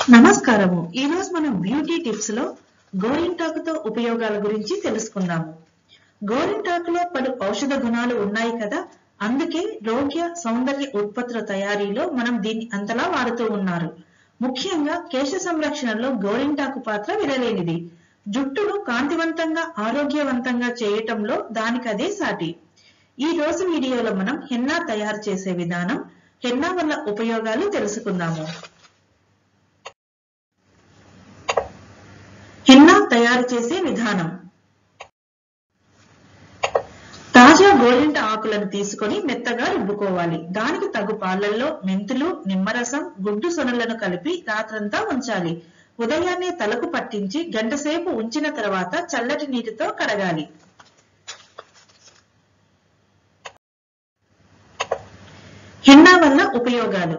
నమస్కారము ఈ రోజు మనం బ్యూటీ టిప్స్ లో గోరింటాకుతో ఉపయోగాల గురించి తెలుసుకుందాము గోరింటాకులో పలు ఔషధ గుణాలు ఉన్నాయి కదా అందుకే రోగ్య సౌందర్య ఉత్పత్తుల తయారీలో మనం దీన్ని అంతలా వాడుతూ ఉన్నారు ముఖ్యంగా కేశ సంరక్షణలో గోరింటాకు పాత్ర విడలేనిది జుట్టును కాంతివంతంగా ఆరోగ్యవంతంగా చేయటంలో దానికదే సాటి ఈ రోజు వీడియోలో మనం హెన్నా తయారు చేసే విధానం హెన్నా వల్ల ఉపయోగాలు తెలుసుకుందాము హెన్నా తయారు చేసే విధానం తాజా గోరింట ఆకులను తీసుకొని మెత్తగా రుబ్బుకోవాలి దానికి తగు పాలల్లో మెంతులు నిమ్మరసం గుడ్డు సొనలను కలిపి రాత్రంతా ఉంచాలి ఉదయాన్నే తలకు పట్టించి గంటసేపు ఉంచిన తర్వాత చల్లటి నీటితో కడగాలి హెన్నా వల్ల ఉపయోగాలు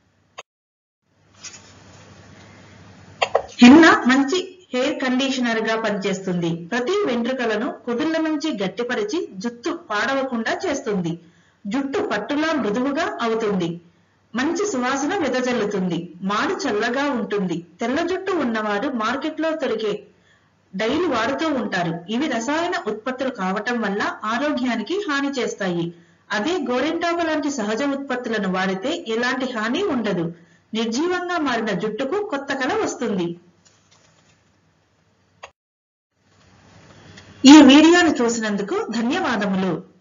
హెన్నా మంచి హెయిర్ కండిషనర్ గా పనిచేస్తుంది ప్రతి వెంట్రుకలను కుదుళ్ల నుంచి గట్టిపరిచి జుట్టు పాడవకుండా చేస్తుంది జుట్టు పట్టులా మృదువుగా అవుతుంది మంచి సువాసన వెదజల్లుతుంది మాడు చల్లగా ఉంటుంది తెల్ల జుట్టు ఉన్నవారు మార్కెట్లో దొరికే డైలు వాడుతూ ఉంటారు ఇవి రసాయన ఉత్పత్తులు కావటం వల్ల ఆరోగ్యానికి హాని చేస్తాయి అదే గోరింటాకు లాంటి సహజ ఉత్పత్తులను వాడితే ఎలాంటి హాని ఉండదు నిర్జీవంగా మారిన జుట్టుకు కొత్త కళ వస్తుంది ఈ వీడియోను చూసినందుకు ధన్యవాదములు